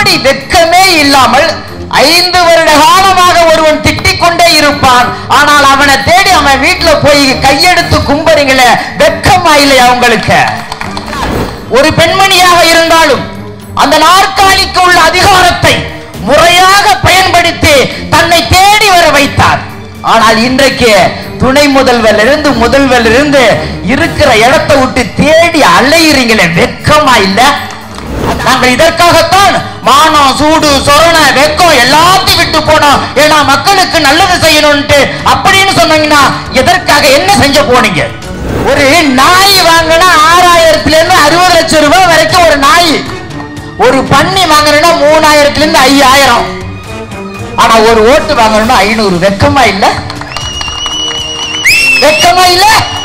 எப்படி வெட்கமே இல்லாமல் ஐந்து வருட காலமாக ஒருவன் திட்டிக் கொண்டே இருப்பான் ஆனால் அவனை தேடி அவன் வீட்டுல போய் கையெடுத்து கும்புறீங்களே வெட்கமா இல்லையா உங்களுக்கு ஒரு பெண்மணியாக இருந்தாலும் அந்த நாற்காலிக்கு உள்ள அதிகாரத்தை முறையாக பயன்படுத்தி தன்னை தேடி வர வைத்தார் ஆனால் இன்றைக்கு துணை முதல்வர் இருந்து முதல்வர் இருந்து இருக்கிற இடத்தை விட்டு தேடி அலையிறீங்களே வெட்கமா இல்ல நாங்கள் இதற்காகத்தான் மானம் சூடு சொரண வெக்கம் எல்லாத்தையும் விட்டு போனோம் ஏன்னா மக்களுக்கு நல்லது செய்யணும்ட்டு அப்படின்னு சொன்னீங்கன்னா எதற்காக என்ன செஞ்ச போனீங்க ஒரு நாய் வாங்கினா ஆறாயிரத்துல இருந்து அறுபது லட்சம் ரூபாய் வரைக்கும் ஒரு நாய் ஒரு பன்னி வாங்கணும்னா மூணாயிரத்துல இருந்து ஐயாயிரம் ஆனா ஒரு ஓட்டு வாங்கணும்னா ஐநூறு வெக்கமா இல்ல வெக்கமா இல்ல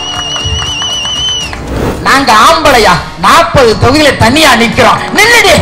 நாங்க ஆம்பளையா நாற்பது தொகுதியில தனியா நிக்கிறோம் நில்லுடி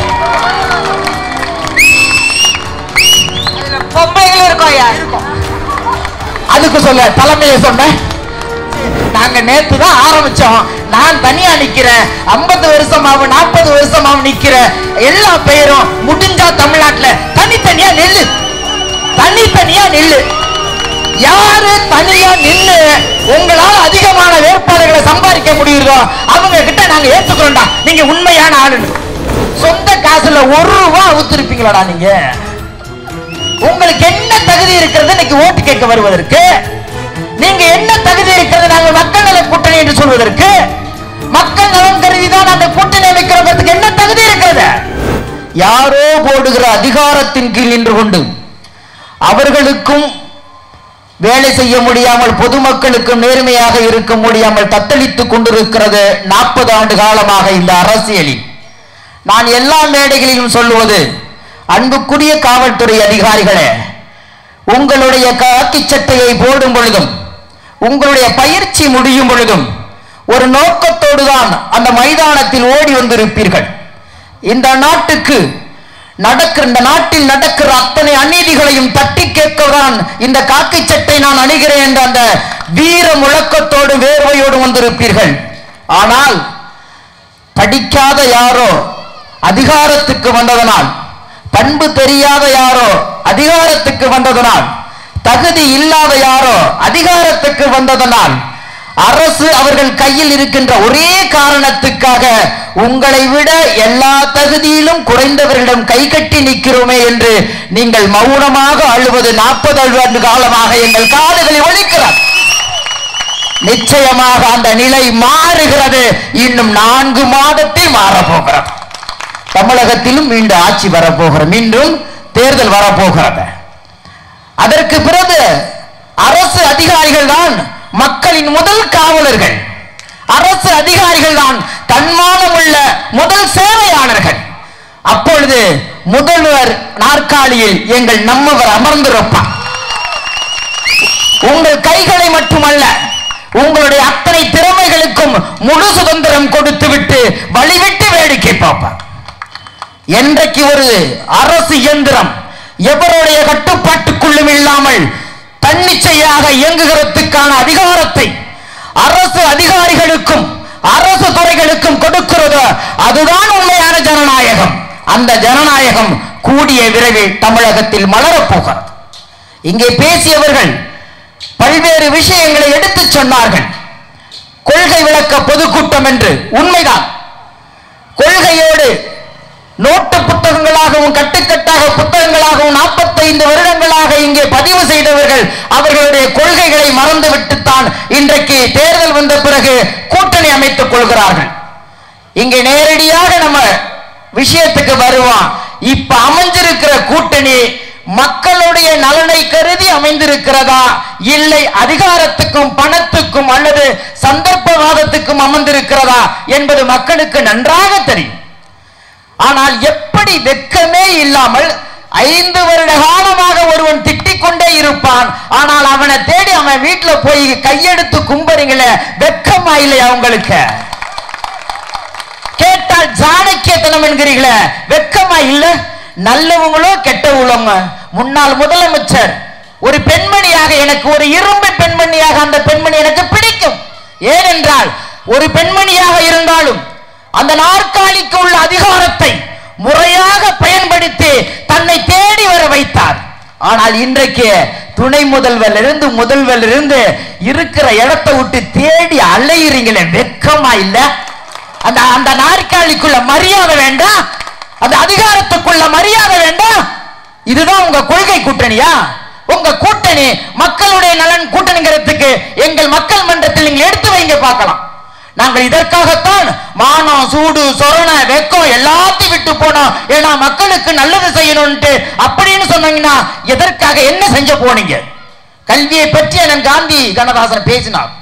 பொம்பளைகளும் இருக்கோம் ஐயா இருக்கும் அதுக்கு சொல்ல தலைமையை சொன்னேன் நாங்க நேத்து தான் ஆரம்பிச்சோம் நான் தனியா நிக்கிறேன் 50 வருஷமாவும் நாற்பது வருஷமாவும் நிக்கிறேன் எல்லா பெயரும் முடிஞ்சா தமிழ்நாட்டுல தனித்தனியா நெல்லு தனித்தனியா நெல்லு யாரு தனியா நின்னு உங்களால அதிகமான வேட்பாளர்களை சம்பாதிக்க முடியுதோ அவங்க கிட்ட நாங்க ஏத்துக்கிறோம்டா நீங்க உண்மையான ஆளுன்னு சொந்த காசுல ஒரு ரூபா ஊத்திருப்பீங்களாடா நீங்க உங்களுக்கு என்ன தகுதி இருக்கிறது இன்னைக்கு ஓட்டு கேட்க வருவதற்கு நீங்க என்ன தகுதி இருக்கிறது நாங்கள் மக்கள் நல கூட்டணி என்று சொல்வதற்கு மக்கள் நலன் கருதி தான் அந்த கூட்டணி அமைக்கிறதுக்கு என்ன தகுதி இருக்கிறது யாரோ போடுகிற அதிகாரத்தின் கீழ் நின்று கொண்டு அவர்களுக்கும் வேலை செய்ய முடியாமல் பொதுமக்களுக்கும் நேர்மையாக இருக்க முடியாமல் தத்தளித்துக் கொண்டிருக்கிறது நாற்பது ஆண்டு காலமாக இந்த அரசியலில் நான் எல்லா மேடைகளிலும் சொல்லுவது அன்புக்குரிய காவல்துறை அதிகாரிகளே உங்களுடைய காக்கி சட்டையை போடும் பொழுதும் உங்களுடைய பயிற்சி முடியும் பொழுதும் ஒரு நோக்கத்தோடு தான் அந்த மைதானத்தில் ஓடி வந்திருப்பீர்கள் இந்த நாட்டுக்கு நடக்கிற இந்த நாட்டில் நடக்கிற அத்தனை அநீதிகளையும் தட்டி கேட்கதான் இந்த காக்கி சட்டை நான் அணிகிறேன் என்ற அந்த வீர முழக்கத்தோடு வேர்வையோடு வந்திருப்பீர்கள் ஆனால் படிக்காத யாரோ அதிகாரத்துக்கு வந்ததனால் பண்பு தெரியாத யாரோ அதிகாரத்துக்கு வந்ததனால் தகுதி இல்லாத யாரோ அதிகாரத்துக்கு வந்ததனால் அரசு அவர்கள் கையில் இருக்கின்ற ஒரே காரணத்துக்காக உங்களை விட எல்லா தகுதியிலும் குறைந்தவர்களிடம் கை கட்டி நிற்கிறோமே என்று நீங்கள் மௌனமாக அழுவது நாற்பது ஆண்டு காலமாக எங்கள் காதுகளில் ஒலிக்கிறார் நிச்சயமாக அந்த நிலை மாறுகிறது இன்னும் நான்கு மாதத்தில் மாறப்போகிறது தமிழகத்திலும் மீண்டும் ஆட்சி வரப்போகிறது மீண்டும் தேர்தல் வரப்போகிறது அதற்கு பிறகு அரசு அதிகாரிகள் தான் மக்களின் முதல் காவலர்கள் அரசு அதிகாரிகள் தான் தன்மானம் உள்ள முதல் சேவையாளர்கள் அப்பொழுது முதல்வர் நாற்காலியில் எங்கள் நம்மவர் அமர்ந்திருப்பார் உங்கள் கைகளை மட்டுமல்ல உங்களுடைய அத்தனை திறமைகளுக்கும் முழு சுதந்திரம் கொடுத்து விட்டு வழிவிட்டு வேடிக்கை பார்ப்பார் என்றைக்கு ஒரு அரசு இயந்திரம் எவருடைய கட்டுப்பாட்டுக்குள்ளும் இல்லாமல் தன்னிச்சையாக இயங்குகிறதுக்கான அதிகாரத்தை அரசு அதிகாரிகளுக்கும் அரசு துறைகளுக்கும் கொடுக்கிறதோ அதுதான் உண்மையான ஜனநாயகம் அந்த ஜனநாயகம் கூடிய விரைவில் தமிழகத்தில் மலரப்போகிறது இங்கே பேசியவர்கள் பல்வேறு விஷயங்களை எடுத்துச் சொன்னார்கள் கொள்கை விளக்க பொதுக்கூட்டம் என்று உண்மைதான் கொள்கையோடு நோட்டு புத்தகங்களாகவும் கட்டுக்கட்டாக புத்தகங்களாகவும் நாற்பத்தைந்து வருடங்களாக இங்கே பதிவு செய்தவர்கள் அவர்களுடைய கொள்கைகளை மறந்துவிட்டுத்தான் இன்றைக்கு தேர்தல் வந்த பிறகு கூட்டணி அமைத்துக் கொள்கிறார்கள் இங்கே நேரடியாக நம்ம விஷயத்துக்கு வருவோம் இப்ப அமைஞ்சிருக்கிற கூட்டணி மக்களுடைய நலனை கருதி அமைந்திருக்கிறதா இல்லை அதிகாரத்துக்கும் பணத்துக்கும் அல்லது சந்தர்ப்பவாதத்துக்கும் அமர்ந்திருக்கிறதா என்பது மக்களுக்கு நன்றாக தெரியும் ஆனால் எப்படி வெட்கமே இல்லாமல் ஐந்து வருட காலமாக ஒருவன் திட்டிக் கொண்டே இருப்பான் ஆனால் அவனை தேடி அவன் வீட்டுல போய் கையெடுத்து கும்புறீங்களே வெட்கமா இல்லையா உங்களுக்கு கேட்டால் ஜானக்கியத்தனம் என்கிறீங்களே வெட்கமா இல்ல நல்லவங்களோ கெட்டவங்களோங்க முன்னாள் முதலமைச்சர் ஒரு பெண்மணியாக எனக்கு ஒரு இரும்பு பெண்மணியாக அந்த பெண்மணி எனக்கு பிடிக்கும் ஏனென்றால் ஒரு பெண்மணியாக இருந்தாலும் அந்த நாற்காலிக்கு உள்ள அதிகாரத்தை முறையாக பயன்படுத்தி தன்னை தேடி வர வைத்தார் ஆனால் இன்றைக்கு துணை முதல்வர் இருந்து முதல்வர் இருந்து இருக்கிற இடத்தை விட்டு தேடி அலையுறீங்களே வெக்கமா இல்ல அந்த அந்த நாற்காலிக்குள்ள மரியாதை வேண்டாம் அந்த அதிகாரத்துக்குள்ள மரியாதை வேண்டாம் இதுதான் உங்க கொள்கை கூட்டணியா உங்க கூட்டணி மக்களுடைய நலன் கூட்டணிங்கிறதுக்கு எங்கள் மக்கள் மன்றத்தில் நீங்க எடுத்து வைங்க பார்க்கலாம் நாங்கள் இதற்காகத்தான் மானம் சூடு சொரண வெக்கம் எல்லாத்தையும் விட்டு போனோம் ஏன்னா மக்களுக்கு நல்லது செய்யணும்ட்டு அப்படின்னு சொன்னீங்கன்னா எதற்காக என்ன செஞ்ச போனீங்க கல்வியை பற்றி அண்ணன் காந்தி கண்ணதாசன் பேசினார்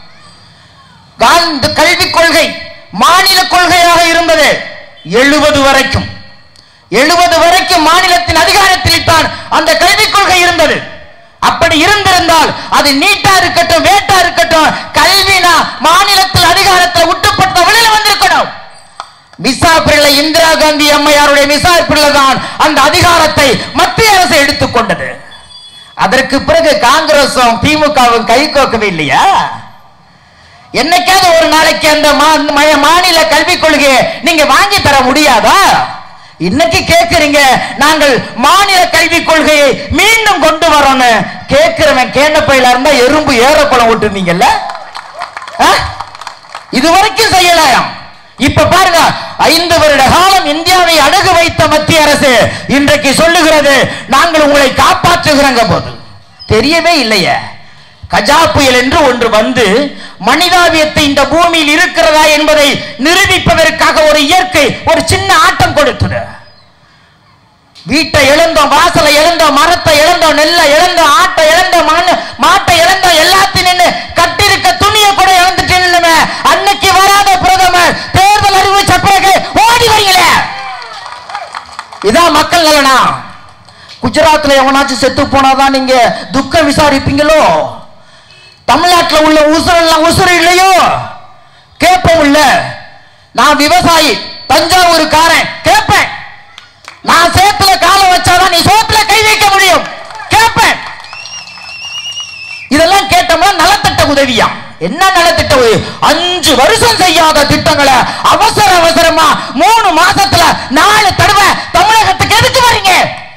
காந்தி கல்விக் கொள்கை மாநில கொள்கையாக இருந்தது எழுபது வரைக்கும் எழுபது வரைக்கும் மாநிலத்தின் அதிகாரத்தில் தான் அந்த கல்விக் கொள்கை இருந்தது அப்படி இருந்திருந்தால் அது நீட்டா இருக்கட்டும் வேட்டா இருக்கட்டும் கல்வினா மாநிலத்தில் அதிகாரத்தில் விட்டுப்பட்ட வெளியில வந்திருக்கணும் மிசா பிள்ளை இந்திரா காந்தி அம்மையாருடைய மிசா பிள்ளை தான் அந்த அதிகாரத்தை மத்திய அரசு எடுத்துக்கொண்டது அதற்கு பிறகு காங்கிரசும் திமுகவும் கை கோக்கவே இல்லையா என்னைக்காவது ஒரு நாளைக்கு அந்த மா- மா- மாநில கல்விக் கொள்கையை நீங்க வாங்கி தர முடியாதா இன்னைக்கு கேக்குறீங்க நாங்கள் மாநில கல்விக் கொள்கையை மீண்டும் கொண்டு வரோம்னு கேட்கிறவன் கேண்டப்பையில இருந்தா எறும்பு ஏறக்குளம் விட்டுருந்தீங்கல்ல ஆ? இதுவரைக்கும் செய்யலாம் இப்ப பாருங்க ஐந்து வருட காலம் இந்தியாவை அடகு வைத்த மத்திய அரசு இன்றைக்கு சொல்லுகிறது நாங்கள் உங்களை காப்பாற்றுகிறோங்க போது தெரியவே இல்லையே கஜா புயல் என்று ஒன்று வந்து மனிதாபியத்தை இந்த பூமியில் இருக்கிறதா என்பதை நிரூபிப்பதற்காக ஒரு இயற்கை ஒரு சின்ன ஆட்டம் கொடுத்தது வீட்டை இழந்தோம் வாசலை இழந்தோம் மரத்தை இழந்தோம் நெல்லை இழந்தோம் ஆட்டை இழந்தோம் மண்ணு மாட்டை இழந்தோம் எல்லாத்தையும் நின்னு கட்டிருக்க துணியை கூட இழந்துட்டு நின்னுமே அன்னைக்கு வராத பிரதமர் தேர்தல் அறிவிச்ச பிறகு ஓடி வரீங்களே இதான் மக்கள் நலனா குஜராத்ல எவனாச்சும் செத்து போனாதான் நீங்க துக்கம் விசாரிப்பீங்களோ தமிழ்நாட்டுல உள்ள உசுறு எல்லாம் உசுறு இல்லையோ கேட்போம் இல்ல நான் விவசாயி தஞ்சாவூருக்காரன் கேட்பேன் நான் சேத்துல காலை வச்சாதான் நீ சோத்துல கை வைக்க முடியும் கேட்பேன் இதெல்லாம் கேட்டோம்னா நலத்திட்ட உதவியா என்ன நலத்திட்ட உதவி அஞ்சு வருஷம் செய்யாத திட்டங்களை அவசர அவசரமா மூணு மாசத்துல நாலு தடவை தமிழகத்துக்கு எதுக்கு வரீங்க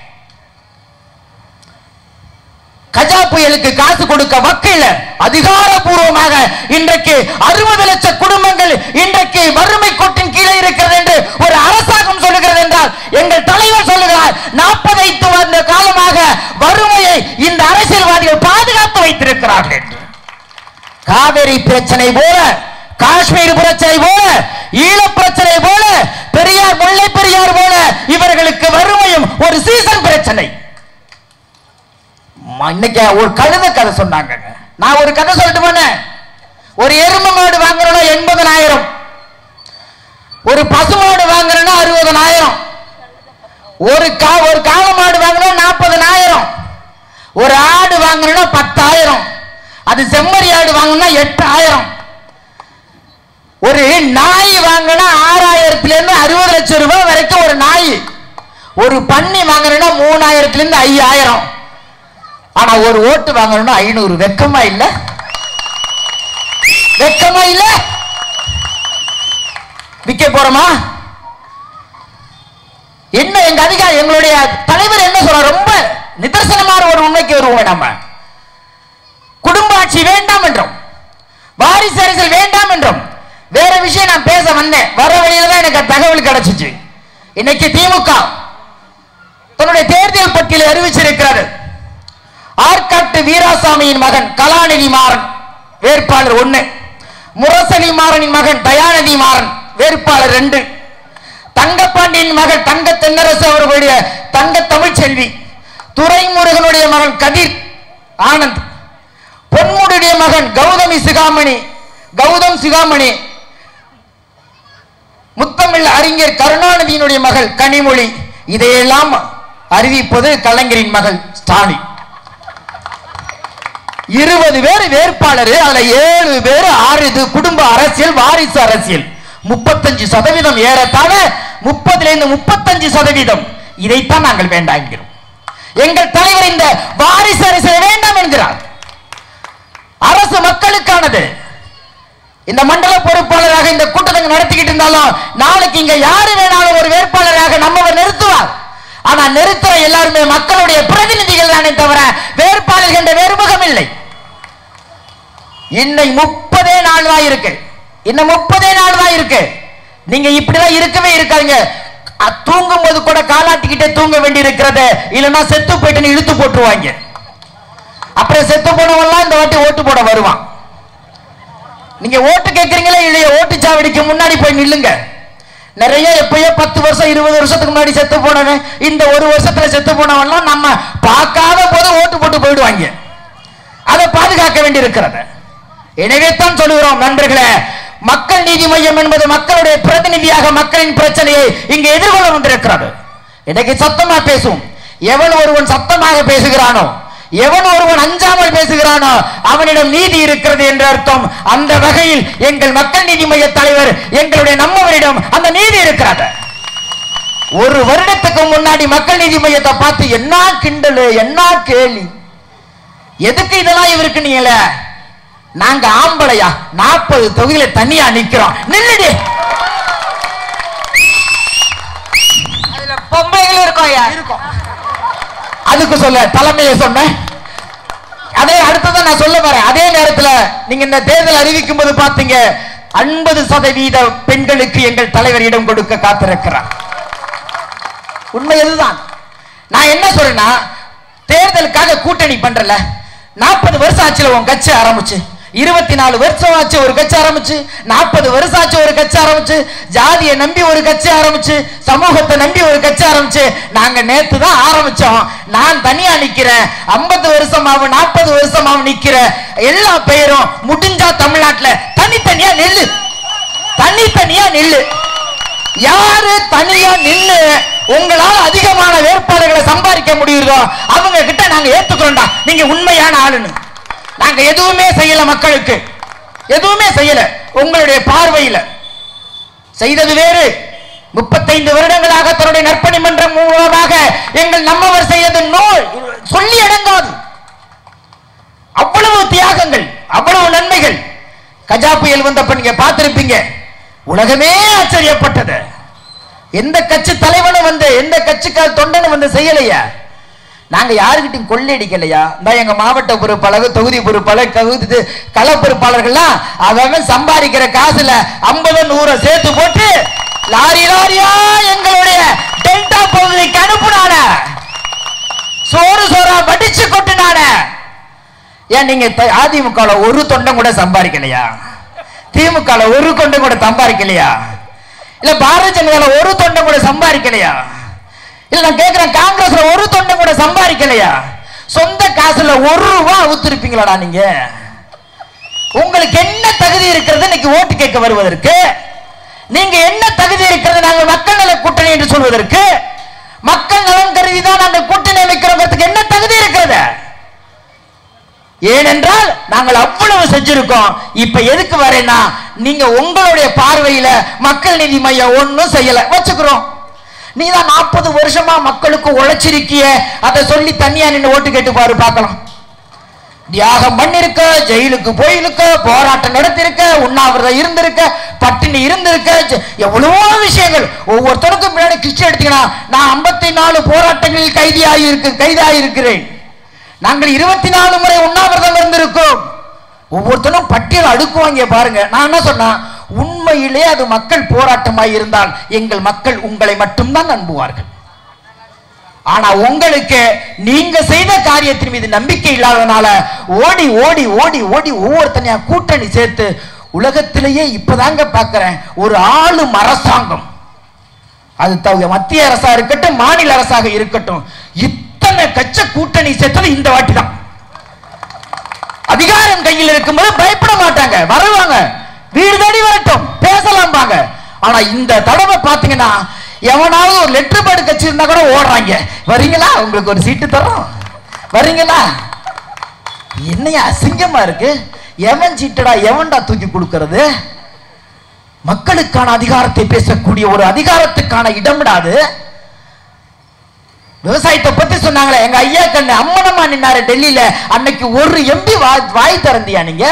கஜா புயலுக்கு காசு கொடுக்க வக்கீல அதிகாரப்பூர்வமாக இன்றைக்கு அறுபது லட்சம் குடும்பங்கள் இன்றைக்கு வறுமை கோட்டின் கீழே இருக்கிறது என்று ஒரு அரசாங்கம் சொல்லுகிறது என்றால் எங்கள் தலைவர் சொல்லுகிறார் நாற்பதைத்து வந்த காலமாக வறுமையை இந்த அரசியல்வாதிகள் பாதுகாத்து வைத்திருக்கிறார்கள் என்று காவிரி பிரச்சனை போல காஷ்மீர் பிரச்சனை போல ஈழ பிரச்சனை போல பெரியார் முல்லை பெரியார் போல இவர்களுக்கு வறுமையும் ஒரு சீசன் பிரச்சனை ம- இன்னைக்கு ஒரு கழுத கதை சொன்னாங்க நான் ஒரு கதை சொல்லட்டுமானே ஒரு எருமை மாடு வாங்குறோம்னா எண்பதனாயிரம் ஒரு பசு மாடு வாங்குறோம்னா அறுபதனாயிரம் ஒரு கா ஒரு காளை மாடு வாங்குறோம் நாற்பதனாயிரம் ஒரு ஆடு வாங்கணும்னா பத்தாயிரம் அது செம்மறி ஆடு வாங்கணும்னா எட்டாயிரம் ஒரு நாய் வாங்கினா ஆறாயிரத்துல இருந்து அறுபது லட்சம் ரூபாய் வரைக்கும் ஒரு நாய் ஒரு பன்னி வாங்கணும்னா மூணாயிரத்துல இருந்து ஐயாயிரம் ஆனா ஒரு ஓட்டு வாங்கணும்னா ஐநூறு வெக்கமா இல்ல வெக்கமா இல்ல விக்க போறோமா என்ன எங்க அதிகாரி எங்களுடைய தலைவர் என்ன சொல்ற ரொம்ப நிதர்சனமான ஒரு உண்மைக்கு வருவோம் நம்ம குடும்ப ஆட்சி வேண்டாம் என்றோம் வாரிசு அரசியல் வேண்டாம் என்றோம் வேற விஷயம் நான் பேச வந்தேன் வர வழியில தான் எனக்கு தகவல் கிடைச்சிச்சு இன்னைக்கு திமுக தன்னுடைய தேர்தல் பட்டியலை அறிவிச்சிருக்கிறது ஆற்காட்டு வீராசாமியின் மகன் கலாநிதி மாறன் வேட்பாளர் ஒண்ணு முரசலி மாறனின் மகன் தயாநிதி மாறன் வேட்பாளர் ரெண்டு தங்கப்பாண்டியன் மகன் தங்க தென்னரசு அவர்களுடைய தங்க தமிழ்ச்செல்வி துரைமுருகனுடைய மகன் கதிர் ஆனந்த் பொன்முடியுடைய மகன் கௌதமி சிகாமணி கௌதம் சிகாமணி முத்தமிழ் அறிஞர் கருணாநிதியினுடைய மகள் கனிமொழி இதையெல்லாம் அறிவிப்பது கலைஞரின் மகள் ஸ்டாலின் இருபது பேர் வேட்பாளர் அதுல ஏழு பேர் ஆறு இது குடும்ப அரசியல் வாரிசு அரசியல் முப்பத்தஞ்சு சதவீதம் ஏறத்தாழ முப்பதுல இருந்து முப்பத்தஞ்சு சதவீதம் இதைத்தான் நாங்கள் வேண்டாங்கிறோம் எங்கள் தலைவர் இந்த வாரிசு அரசியல் வேண்டாம் என்கிறார் அரசு மக்களுக்கானது இந்த மண்டல பொறுப்பாளராக இந்த கூட்டத்தை நடத்திக்கிட்டு இருந்தாலும் நாளைக்கு இங்க யாரு வேணாலும் ஒரு வேட்பாளராக நம்ம நிறுத்த ஆனா நிறுத்துற எல்லாருமே மக்களுடைய பிரதிநிதிகள் தானே தவிர வேறுபாடுகள் என்ற வேறுமுகம் இல்லை இன்னை முப்பதே நாள் தான் இருக்கு இன்னும் முப்பதே நாள் தான் இருக்கு நீங்க இப்படிதான் இருக்கவே இருக்காங்க அ- தூங்கும் போது கூட காலாட்டிக்கிட்டே தூங்க வேண்டி இருக்கிறது இல்லைன்னா செத்து போயிட்டு இழுத்து போட்டுருவாங்க அப்புறம் செத்து போனவன்லாம் இந்த வாட்டி ஓட்டு போட வருவான் நீங்க ஓட்டு கேட்கறீங்களா இல்லையா ஓட்டுச்சாவடிக்கு முன்னாடி போய் நில்லுங்க நிறைய எப்பயோ பத்து வருஷம் இருபது வருஷத்துக்கு முன்னாடி செத்து போனவன் இந்த ஒரு வருஷத்துல செத்து போனவன்லாம் நம்ம பார்க்காத போது ஓட்டு போட்டு போயிடுவாங்க அதை பாதுகாக்க வேண்டி இருக்கிறது எனவே தான் சொல்லுகிறோம் நண்பர்களே மக்கள் நீதி மையம் என்பது மக்களுடைய பிரதிநிதியாக மக்களின் பிரச்சனையை இங்கு எதிர்கொள்ள கொண்டிருக்கிறது இன்னைக்கு சத்தமா பேசும் எவன் ஒருவன் சத்தமாக பேசுகிறானோ எவன் ஒருவன் அஞ்சாமல் பேசுகிறானோ அவனிடம் நீதி இருக்கிறது என்று அர்த்தம் அந்த வகையில் எங்கள் மக்கள் நீதி மைய தலைவர் எங்களுடைய நம்மவரிடம் அந்த நீதி இருக்கிறது ஒரு வருடத்துக்கு முன்னாடி மக்கள் நீதி மையத்தை பார்த்து என்ன கிண்டலு என்ன கேலி எதுக்கு இதெல்லாம் இவருக்கு நீங்கள நாங்க ஆம்பளையா நாற்பது தொகுதியில தனியா நிக்கிறோம் நில்லுடி அதுல பொம்பளைகளும் இருக்கோம் ஐயா இருக்கும் அதுக்கு சொல்ல தலைமையை சொன்னேன் அதே அடுத்ததான் நான் சொல்ல வரேன் அதே நேரத்துல நீங்க இந்த தேர்தல் அறிவிக்கும் போது பாத்தீங்க ஐம்பது சதவீத பெண்களுக்கு எங்கள் தலைவர் இடம் கொடுக்க காத்திருக்கிறார் உண்மை இதுதான் நான் என்ன சொல்றேன்னா தேர்தலுக்காக கூட்டணி பண்றல நாற்பது வருஷம் ஆச்சுல உன் கட்சி ஆரம்பிச்சு இருபத்தி நாலு வருஷம் ஆச்சு ஒரு கட்சி ஆரம்பிச்சு நாற்பது வருஷம் ஆச்சு ஒரு கட்சி ஆரம்பிச்சு ஜாதியை நம்பி ஒரு கட்சி ஆரம்பிச்சு சமூகத்தை நம்பி ஒரு கட்சி ஆரம்பிச்சு நாங்க நேத்து தான் ஆரம்பிச்சோம் நான் தனியா நிக்கிறேன் ஐம்பது வருஷமாவும் நாற்பது வருஷமாவும் நிக்கிற எல்லா பெயரும் முடிஞ்சா தமிழ்நாட்டுல தனித்தனியா நெல்லு தனித்தனியா நெல்லு யாரு தனியா நின்னு உங்களால அதிகமான வேட்பாளர்களை சம்பாதிக்க முடியுதோ அவங்க கிட்ட நாங்க ஏத்துக்கிறோம்டா நீங்க உண்மையான ஆளுன்னு நாங்க எதுவுமே செய்யல மக்களுக்கு எதுவுமே செய்யல உங்களுடைய பார்வையில செய்தது வேறு முப்பத்தைந்து வருடங்களாக தன்னுடைய நற்பணி மன்றம் மூலமாக எங்கள் நம்மவர் செய்தது நோய் சொல்லி அடங்காது அவ்வளவு தியாகங்கள் அவ்வளவு நன்மைகள் கஜா புயல் வந்தப்ப நீங்க பார்த்திருப்பீங்க உலகமே ஆச்சரியப்பட்டது எந்த கட்சி தலைவனும் வந்து எந்த கட்சிக்கார தொண்டனும் வந்து செய்யலையா நாங்க யாருக்கிட்டையும் கொள்ளையடிக்கலையா இந்த எங்க மாவட்ட பொறுப்பாளர் தொகுதி பொறுப்பாளர் தொகுதி கள பொறுப்பாளர்கள்லாம் அவன் சம்பாதிக்கிற காசுல ஐம்பது நூறு சேர்த்து போட்டு லாரி லாரியா எங்களுடைய டெல்டா பகுதிக்கு அனுப்புனான சோறு சோறா வடிச்சு கொட்டுனான ஏன் நீங்க த- அதிமுகல ஒரு தொண்டம் கூட சம்பாதிக்கலையா திமுகல ஒரு தொண்டம் கூட சம்பாதிக்கலையா இல்ல பாரதிய ஜனதால ஒரு தொண்டம் கூட சம்பாதிக்கலையா இல்ல நான் கேக்குறேன் காங்கிரஸ்ல ஒரு தொண்டம் கூட சம்பாதிக்கலையா சொந்த காசுல ஒரு ரூபா ஊத்திருப்பீங்களாடா நீங்க உங்களுக்கு என்ன தகுதி இருக்கிறது இன்னைக்கு ஓட்டு கேட்க வருவதற்கு நீங்க என்ன தகுதி இருக்கிறது நாங்கள் மக்கள் நல கூட்டணி என்று சொல்வதற்கு மக்கள் நலன் கருதி தான் நாங்கள் கூட்டணி வைக்கிறோங்கிறதுக்கு என்ன தகுதி இருக்கிறது ஏனென்றால் நாங்கள் அவ்வளவு செஞ்சிருக்கோம் இப்ப எதுக்கு வரேன்னா நீங்க உங்களுடைய பார்வையில மக்கள் நீதி மையம் ஒண்ணும் செய்யல வச்சுக்கிறோம் நீ தான் நாற்பது வருஷமா மக்களுக்கு உழைச்சிருக்கிய அதை சொல்லி தனியா நின்று ஓட்டு கேட்டு பாரு பார்க்கலாம் தியாகம் பண்ணிருக்க ஜெயிலுக்கு போயிருக்க போராட்டம் நடத்திருக்க உண்ணாவிரதம் இருந்திருக்க பட்டினி இருந்திருக்க ஜ- எவ்வளவோ விஷயங்கள் ஒவ்வொருத்தருக்கும் பின்னாடி கிறிஸ்டி எடுத்தீங்கன்னா நான் ஐம்பத்தி நாலு போராட்டங்களில் கைதியாகி இருக்கு கைதாயிருக்கிறேன் நாங்கள் இருபத்தி நாலு முறை உண்ணாவிரதம் இருந்திருக்கோம் ஒவ்வொருத்தரும் பட்டியல் அடுக்குவாங்க பாருங்க நான் என்ன சொன்னா உண்மையிலே அது மக்கள் போராட்டமாய் இருந்தால் எங்கள் மக்கள் உங்களை மட்டும்தான் நம்புவார்கள் ஆனா உங்களுக்கு நீங்க செய்த காரியத்தின் மீது நம்பிக்கை இல்லாதனால ஓடி ஓடி ஓடி ஓடி ஒவ்வொருத்தனையா கூட்டணி சேர்த்து உலகத்திலேயே இப்பதாங்க பார்க்கிறேன் ஒரு ஆளும் அரசாங்கம் அது தவிர மத்திய அரசா இருக்கட்டும் மாநில அரசாக இருக்கட்டும் இத்தனை கட்ச கூட்டணி சேர்த்தது இந்த வாட்டி தான் அதிகாரம் கையில் இருக்கும்போது பயப்பட மாட்டாங்க வருவாங்க வீடு தேடி வரட்டும் பேசலாம் பாங்க ஆனா இந்த தடவை பாத்தீங்கன்னா எவனாவது ஒரு லெட்டர் பேடு கட்சி இருந்தா கூட ஓடுறாங்க வரீங்களா உங்களுக்கு ஒரு சீட்டு தரோம் வரீங்களா என்னையா அசிங்கமா இருக்கு எவன் சீட்டடா எவன்டா தூக்கி கொடுக்கிறது மக்களுக்கான அதிகாரத்தை பேசக்கூடிய ஒரு அதிகாரத்துக்கான இடம்டாது விவசாயத்தை பத்தி சொன்னாங்களே எங்க ஐயா கண்ணு அம்மனமா நின்னாரு டெல்லியில அன்னைக்கு ஒரு எம்பி வாய் திறந்தியா நீங்க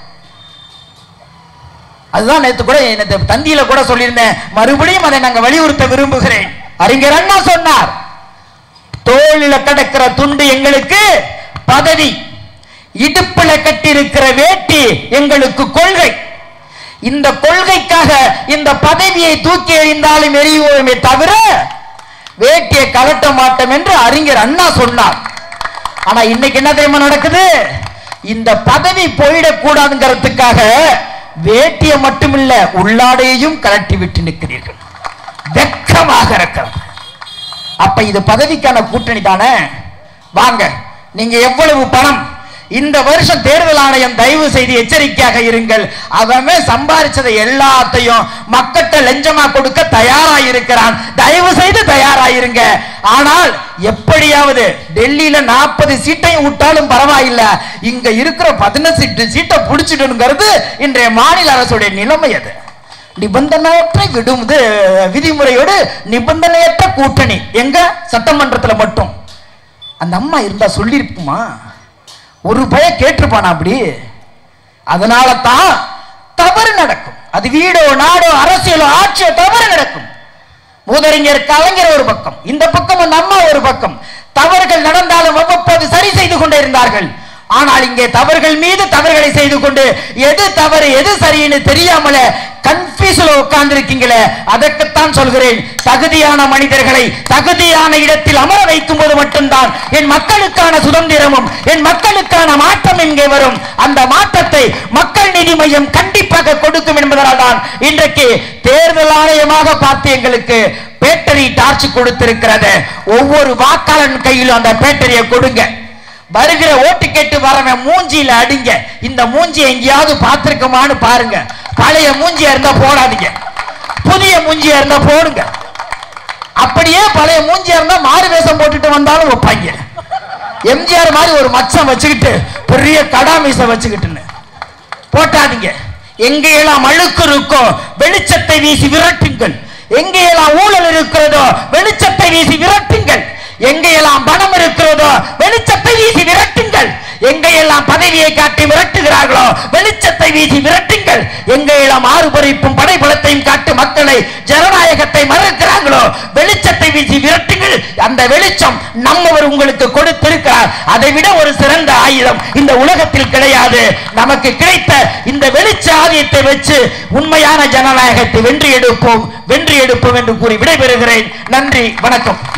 அதுதான் நேத்து கூட நேத்து தந்தியில கூட சொல்லியிருந்தேன் மறுபடியும் அதை நாங்க வலியுறுத்த விரும்புகிறேன் அறிஞர் அண்ணா சொன்னார் தோளில கிடக்கிற துண்டு எங்களுக்கு பதவி இடுப்புல கட்டி இருக்கிற வேட்டி எங்களுக்கு கொள்கை இந்த கொள்கைக்காக இந்த பதவியை தூக்கி எறிந்தாலும் எறிவோமே தவிர வேட்டியை கலட்ட மாட்டோம் என்று அறிஞர் அண்ணா சொன்னார் ஆனா இன்னைக்கு என்ன தெரியுமா நடக்குது இந்த பதவி போயிடக்கூடாதுங்கிறதுக்காக வேட்டியை மட்டுமில்ல உள்ளாடையையும் கலட்டி விட்டு நிற்கிறீர்கள் வெக்கமாக இருக்கிறது அப்ப இது பதவிக்கான கூட்டணி தானே வாங்க நீங்க எவ்வளவு பணம் இந்த வருஷம் தேர்தல் ஆணையம் தயவு செய்து எச்சரிக்கையாக இருங்கள் அவன் சம்பாரிச்சதை எல்லாத்தையும் மக்கள்கிட்ட லஞ்சமா கொடுக்க தயாரா இருக்கிறான் தயவு செய்து தயாரா இருங்க ஆனால் எப்படியாவது டெல்லியில நாற்பது சீட்டையும் விட்டாலும் பரவாயில்ல இங்க இருக்கிற பதினெட்டு சீட்டை பிடிச்சிடுங்கிறது இன்றைய மாநில அரசுடைய நிலைமை அது நிபந்தனையற்ற விடுமுது விதிமுறையோடு நிபந்தனையற்ற கூட்டணி எங்க சட்டமன்றத்துல மட்டும் அந்த அம்மா இருந்தா சொல்லிருக்குமா ஒரு பய கேட்டிருப்பானா அப்படி அதனால தான் தவறு நடக்கும் அது வீடோ நாடோ அரசியலோ ஆட்சியோ தவறு நடக்கும் மூதறிஞர் கலைஞர் ஒரு பக்கம் இந்த பக்கம் அந்த அம்மா ஒரு பக்கம் தவறுகள் நடந்தாலும் அவ்வப்போது சரி செய்து கொண்டே இருந்தார்கள் ஆனால் இங்கே தவறுகள் மீது தவறுகளை செய்து கொண்டு எது தவறு எது சரின்னு தெரியாமல கன்ஃபியூஸ்ல உட்கார்ந்து இருக்கீங்களே அதற்குத்தான் சொல்கிறேன் தகுதியான மனிதர்களை தகுதியான இடத்தில் அமர வைக்கும் போது மட்டும்தான் என் மக்களுக்கான சுதந்திரமும் என் மக்களுக்கான மாற்றம் இங்கே வரும் அந்த மாற்றத்தை மக்கள் நீதி மையம் கண்டிப்பாக கொடுக்கும் என்பதனால் தான் இன்றைக்கு தேர்தல் ஆணையமாக பார்த்து எங்களுக்கு பேட்டரி டார்ச் கொடுத்திருக்கிறது ஒவ்வொரு வாக்காளன் கையிலும் அந்த பேட்டரியை கொடுங்க வருகிற ஓட்டு கேட்டு வரவன் மூஞ்சியில அடிங்க இந்த மூஞ்சி எங்கேயாவது பார்த்திருக்கோமான்னு பாருங்க பழைய மூஞ்சியா இருந்தா போடாதீங்க புதிய மூஞ்சியா இருந்தா போடுங்க அப்படியே பழைய மூஞ்சியா இருந்தா மாறு வேஷம் போட்டுட்டு வந்தாலும் வைப்பாங்க எம்ஜிஆர் மாதிரி ஒரு மச்சம் வச்சுக்கிட்டு பெரிய கடா மீசை வச்சுக்கிட்டுன்னு போட்டாதீங்க எங்கெல்லாம் அழுக்கு இருக்கோ வெளிச்சத்தை வீசி விரட்டுங்கள் எங்கெல்லாம் ஊழல் இருக்கிறதோ வெளிச்சத்தை வீசி விரட்டுங்கள் எங்கெல்லாம் பணம் இருக்கிறதோ வெளிச்சத்தை வீசி விரட்டுங்கள் எங்கெல்லாம் பதவியை காட்டி விரட்டுகிறார்களோ வெளிச்சத்தை வீசி விரட்டுங்கள் எங்கெல்லாம் ஆறுபறிப்பும் படைபலத்தையும் காட்டு மக்களை ஜனநாயகத்தை மறுக்கிறார்களோ வெளிச்சத்தை வீசி விரட்டுங்கள் அந்த வெளிச்சம் நம்மவர் உங்களுக்கு கொடுத்திருக்கிறார் அதை விட ஒரு சிறந்த ஆயுதம் இந்த உலகத்தில் கிடையாது நமக்கு கிடைத்த இந்த வெளிச்ச ஆதியத்தை வச்சு உண்மையான ஜனநாயகத்தை வென்று எடுப்போம் வென்று எடுப்போம் என்று கூறி விடைபெறுகிறேன் நன்றி வணக்கம்